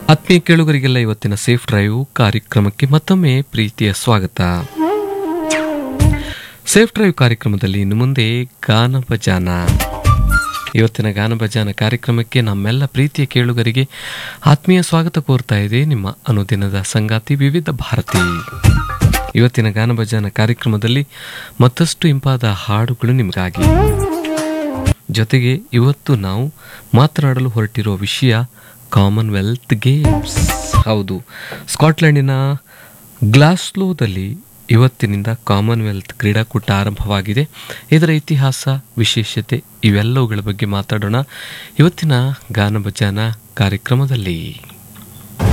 ಆತ್ಮೀಯ ಕೇಳುಗರಿಗೆಲ್ಲ ಇವತ್ತಿನ ಸೇಫ್ ಡ್ರೈವ್ ಕಾರ್ಯಕ್ರಮಕ್ಕೆ ಮತ್ತೊಮ್ಮೆ ಪ್ರೀತಿಯ ಸ್ವಾಗತ ಸೇಫ್ ಡ್ರೈವ್ ಕಾರ್ಯಕ್ರಮದಲ್ಲಿ ಇನ್ನು ಮುಂದೆ ಗಾನ ಭಜಾನ ಇವತ್ತಿನ ಗಾನ ಭಜಾನ ಕಾರ್ಯಕ್ರಮಕ್ಕೆ ನಮ್ಮೆಲ್ಲ ಪ್ರೀತಿಯ ಕೇಳುಗರಿಗೆ ಆತ್ಮೀಯ ಸ್ವಾಗತ ಕೋರ್ತಾ ಇದೆ ನಿಮ್ಮ ಅನುದಿನದ ಸಂಗಾತಿ ವಿವಿಧ ಭಾರತಿ ಇವತ್ತಿನ ಗಾನ ಭಜಾನ ಕಾರ್ಯಕ್ರಮದಲ್ಲಿ ಮತ್ತಷ್ಟು ಇಂಪಾದ ಹಾಡುಗಳು ನಿಮಗಾಗಿ ಜೊತೆಗೆ ಇವತ್ತು ನಾವು ಮಾತನಾಡಲು ಹೊರಟಿರುವ ವಿಷಯ ಕಾಮನ್ವೆಲ್ತ್ ಗೇಮ್ಸ್ ಹೌದು ಸ್ಕಾಟ್ಲೆಂಡಿನ ಗ್ಲಾಸ್ಲೋದಲ್ಲಿ ಇವತ್ತಿನಿಂದ ಕಾಮನ್ವೆಲ್ತ್ ಕ್ರೀಡಾಕೂಟ ಆರಂಭವಾಗಿದೆ ಇದರ ಇತಿಹಾಸ ವಿಶೇಷತೆ ಇವೆಲ್ಲವುಗಳ ಬಗ್ಗೆ ಮಾತಾಡೋಣ ಇವತ್ತಿನ ಗಾನ ಭಜಾನ ಕಾರ್ಯಕ್ರಮದಲ್ಲಿ